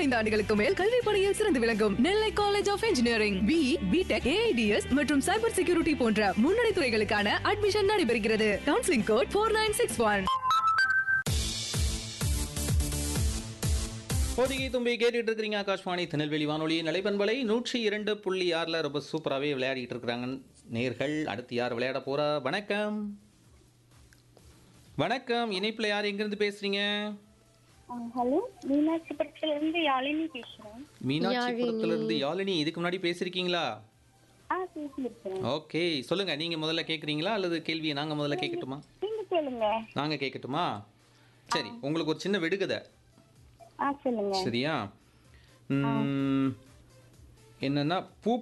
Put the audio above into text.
பதினைந்து ஆண்டுகளுக்கு மேல் கல்வி பணியில் சிறந்து விளங்கும் Nellai college of engineering B B Tech AIDS மற்றும் சைபர் செக்யூரிட்டி போன்ற முன்னணி துறைகளுக்கான அட்மிஷன் நடைபெறுகிறது counselling code four nine six one Pothigai தும்பி கேட்டுட்டு இருக்கிறீங்க ஆகாஷ்வாணி திருநெல்வேலி வானொலி நிலைப்பண்பலை நூற்றி இரண்டு புள்ளி ஆறில் ரொம்ப சூப்பராகவே விளையாடிட்டு இருக்கிறாங்க நேர்கள் அடுத்து யார் விளையாட போறா வணக்கம் வணக்கம் இணைப்பில் யார் எங்கேருந்து பேசுறீங்க ஹலோ மீனாட்சிபுரத்துல இருந்து யாழினி பேசுறேன் மீனாட்சிபுரத்துல இருந்து யாழினி இதுக்கு முன்னாடி பேசியிருக்கீங்களா ஆ பேசியிருக்கேன் ஓகே சொல்லுங்க நீங்க முதல்ல கேட்குறீங்களா அல்லது கேள்வியை நாங்க முதல்ல கேட்கட்டுமா நீங்க கேளுங்க நாங்க கேட்கட்டுமா சரி உங்களுக்கு ஒரு சின்ன விடுகதை ஆ சொல்லுங்க சரியா ம், என்னன்னா பூ